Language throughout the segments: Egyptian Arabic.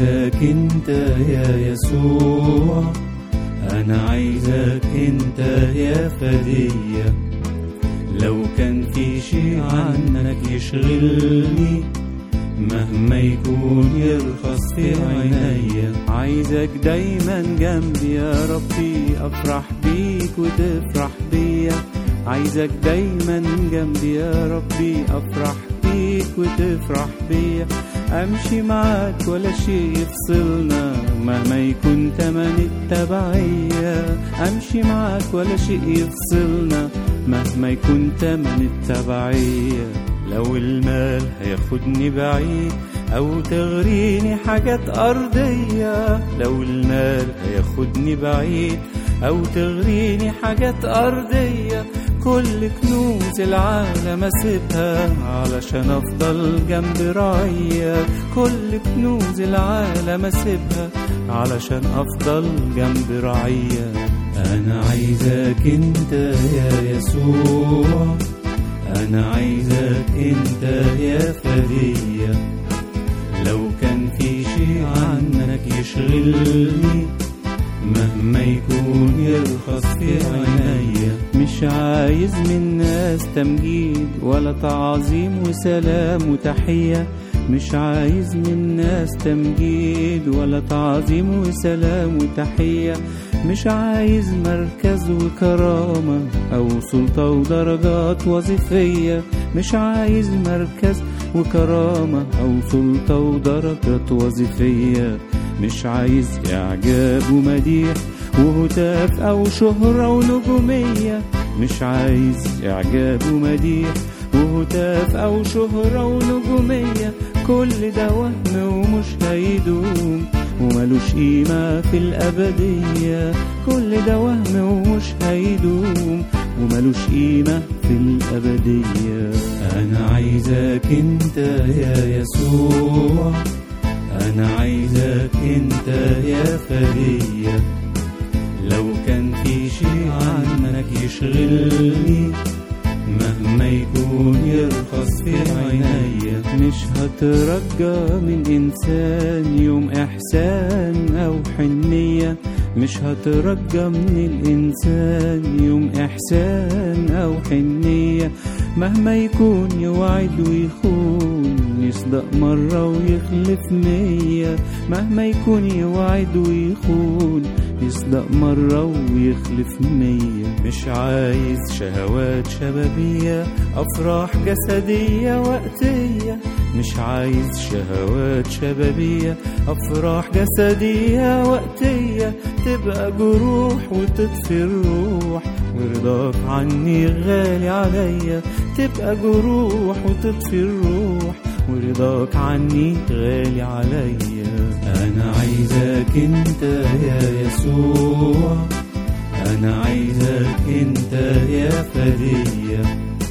عايزك انت يا يسوع انا عايزك انت يا فدية لو كان في شيء عنك يشغلني مهما يكون يرخص في عينيا عايزك دايما جنبي يا ربي افرح بيك وتفرح بيا عايزك دايما جنبي يا ربي افرح بيك وتفرح بيا امشي معاك ولا شيء يفصلنا مهما يكون تمن التبعية امشي معاك ولا شيء يفصلنا مهما يكون تمن التبعية لو المال هياخدني بعيد او تغريني حاجات ارضية لو المال هياخدني بعيد او تغريني حاجات ارضية كل كنوز العالم اسيبها علشان افضل جنب رعية كل كنوز العالم اسيبها علشان افضل جنب رعية انا عايزك انت يا يسوع انا عايزك انت يا فدية لو كان في شيء عنك يشغلني مهما يكون يرخص في عينيا مش عايز من ناس تمجيد ولا تعظيم وسلام وتحية مش عايز من ناس تمجيد ولا تعظيم وسلام وتحية مش عايز مركز وكرامة أو سلطة ودرجات وظيفية مش عايز مركز وكرامة أو سلطة ودرجات وظيفية مش عايز إعجاب ومديح وهتاف أو شهرة ونجومية مش عايز إعجاب ومديح وهتاف أو شهرة ونجومية كل ده وهم ومش هيدوم وملوش قيمة في الأبدية كل ده وهم ومش هيدوم وملوش قيمة في الأبدية أنا عايزك أنت يا يسوع أنا عايزك أنت يا فدية لو كان في شيء عنك يشغلني مهما يكون يرخص في عينيا مش هترجى من إنسان يوم إحسان أو حنية مش هترجى من الإنسان يوم إحسان أو حنية مهما يكون يوعد ويخون يصدق مرة ويخلف مية مهما يكون يوعد ويخون يصدق مرة ويخلف مية مش عايز شهوات شبابية أفراح جسدية وقتية مش عايز شهوات شبابية أفراح جسدية وقتية تبقى جروح وتطفي الروح ورضاك عني غالي عليا تبقى جروح وتطفي الروح ورضاك عني غالي عليا أنا عايزك أنت يا يسوع أنا عايزك أنت يا فدية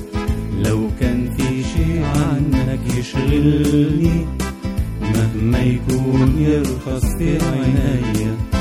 لو كان في شيء عنك يشغلني مهما يكون يرخص في عينيا